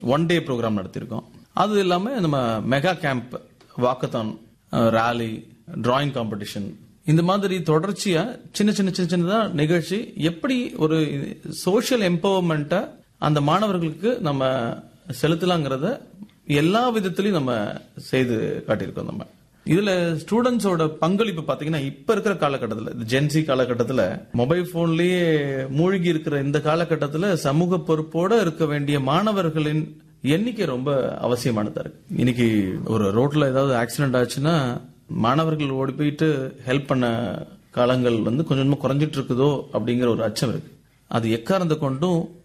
one day program நடத்தியிருக்கோம் அது இல்லாம நம்ம mega camp walkathon rally drawing competition இந்த மாதிரி தொடர்ச்சியா சின்ன சின்ன சின்ன சின்னதா நிகழ்ச்சி எப்படி ஒரு சோஷியல் எம்பவர்மெண்ட்டை அந்த மாணவர்களுக்கு நம்ம செலுத்தலாங்கிறத எல்லா விதத்திலையும் நம்ம செய்து காட்டியிருக்கோம் நம்ம இதுல ஸ்டூடெண்ட்ஸோட பங்களிப்பு பாத்தீங்கன்னா இப்ப இருக்கிற காலகட்டத்தில் ஜென்சி காலகட்டத்தில் மொபைல் போன்லயே மூழ்கி இருக்கிற இந்த காலகட்டத்தில் சமூக பொறுப்போட இருக்க வேண்டிய மாணவர்களின் எண்ணிக்கை ரொம்ப அவசியமானதா இருக்கு இன்னைக்கு ஒரு ரோட்ல ஏதாவது ஆக்சிடென்ட் ஆச்சுன்னா மாணவர்கள் ஓடி போயிட்டு ஹெல்ப் பண்ண காலங்கள் வந்து கொஞ்சம் கொஞ்சமா குறைஞ்சிட்டு இருக்குதோ அப்படிங்கிற ஒரு அச்சம் இருக்கு அது எக்காரணத்தை கொண்டும்